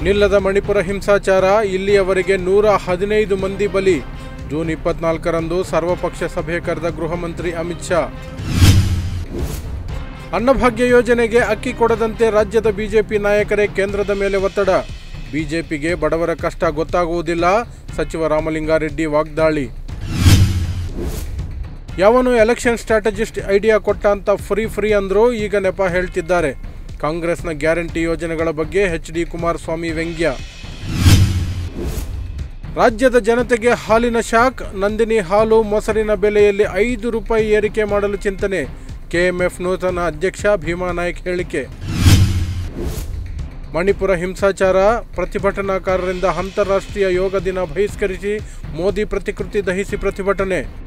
ನಿಲ್ಲದ ಮಣಿಪುರ ಹಿಂಸಾಚಾರ ಇಲ್ಲಿಯವರೆಗೆ ನೂರ ಹದಿನೈದು ಮಂದಿ ಬಲಿ ಜೂನ್ ಇಪ್ಪತ್ನಾಲ್ಕರಂದು ಸರ್ವಪಕ್ಷ ಸಭೆ ಕರೆದ ಗೃಹ ಮಂತ್ರಿ ಅಮಿತ್ ಶಾ ಅನ್ನಭಾಗ್ಯ ಯೋಜನೆಗೆ ಅಕ್ಕಿ ಕೊಡದಂತೆ ರಾಜ್ಯದ ಬಿಜೆಪಿ ನಾಯಕರೇ ಕೇಂದ್ರದ ಮೇಲೆ ಒತ್ತಡ ಬಿಜೆಪಿಗೆ ಬಡವರ ಕಷ್ಟ ಗೊತ್ತಾಗುವುದಿಲ್ಲ ಸಚಿವ ರಾಮಲಿಂಗಾರೆಡ್ಡಿ ವಾಗ್ದಾಳಿ ಯಾವನು ಎಲೆಕ್ಷನ್ ಸ್ಟ್ರಾಟಜಿಸ್ಟ್ ಐಡಿಯಾ ಕೊಟ್ಟ ಅಂತ ಫ್ರೀ ಫ್ರೀ ಅಂದ್ರು ಈಗ ನೆಪ ಹೇಳ್ತಿದ್ದಾರೆ ಕಾಂಗ್ರೆಸ್ನ ಗ್ಯಾರಂಟಿ ಯೋಜನೆಗಳ ಬಗ್ಗೆ ಎಚ್ ಡಿ ಕುಮಾರಸ್ವಾಮಿ ವ್ಯಂಗ್ಯ ರಾಜ್ಯದ ಜನತೆಗೆ ಹಾಲಿನ ಶಾಕ್ ನಂದಿನಿ ಹಾಲು ಮೊಸರಿನ ಬೆಲೆಯಲ್ಲಿ ಐದು ರೂಪಾಯಿ ಏರಿಕೆ ಮಾಡಲು ಚಿಂತನೆ ಕೆಎಂಎಫ್ ನೂತನ ಅಧ್ಯಕ್ಷ ಭೀಮಾ ನಾಯ್ಕ್ ಹೇಳಿಕೆ ಮಣಿಪುರ ಹಿಂಸಾಚಾರ ಪ್ರತಿಭಟನಾಕಾರರಿಂದ ಅಂತಾರಾಷ್ಟ್ರೀಯ ಯೋಗ ದಿನ ಬಹಿಷ್ಕರಿಸಿ ಮೋದಿ ಪ್ರತಿಕೃತಿ ದಹಿಸಿ ಪ್ರತಿಭಟನೆ